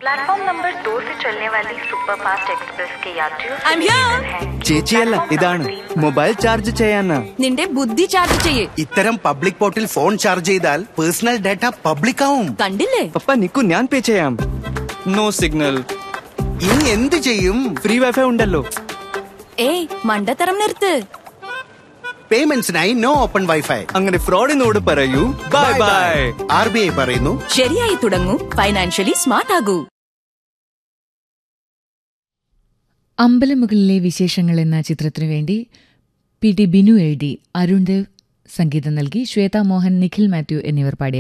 Platform number दो से चलने वाली सुपरफास्ट एक्सप्रेस के यात्रियों से I'm here. निवेदन है ചേച്ചിയല്ല ഇതാണ് മൊബൈൽ ചാർജ് ചെയ്യാനാ നിന്റെ ബുദ്ധി ചാർജ് ചെയ്യേ ഇത്തരം പബ്ലിക് പോർട്ടിൽ ഫോൺ ചാർജ് ചെയ്താൽ പേഴ്സണൽ ഡാറ്റ പബ്ലിക് ആവും കണ്ടില്ലേ പപ്പ നിക്കു ഞാൻ പേ ചെയ്യാം നോ സിഗ്നൽ ഇനി എന്ത് ചെയ്യും ഫ്രീ വൈഫൈ ഉണ്ടല്ലോ ഏയ് മണ്ടത്തരം നിർത്ത് പേയ്മെന്റ്സിനായി നോ ഓപ്പൺ വൈഫൈ അങ്ങനെ ഫ്രോഡിനോട് പറയൂ bye bye R B I പറയുന്നു ശരിയായി തുടങ്ങൂ ഫൈനാൻഷ്യലി സ്മാർട്ട് ആകൂ അമ്പലമുകളിലെ വിശേഷങ്ങൾ എന്ന ചിത്രത്തിനു വേണ്ടി പി ടി ബിനു എഴുതി അരുൺ ദേവ് സംഗീതം നൽകി ശ്വേത മോഹൻ നിഖിൽ മാത്യു എന്നിവർ പാടിയ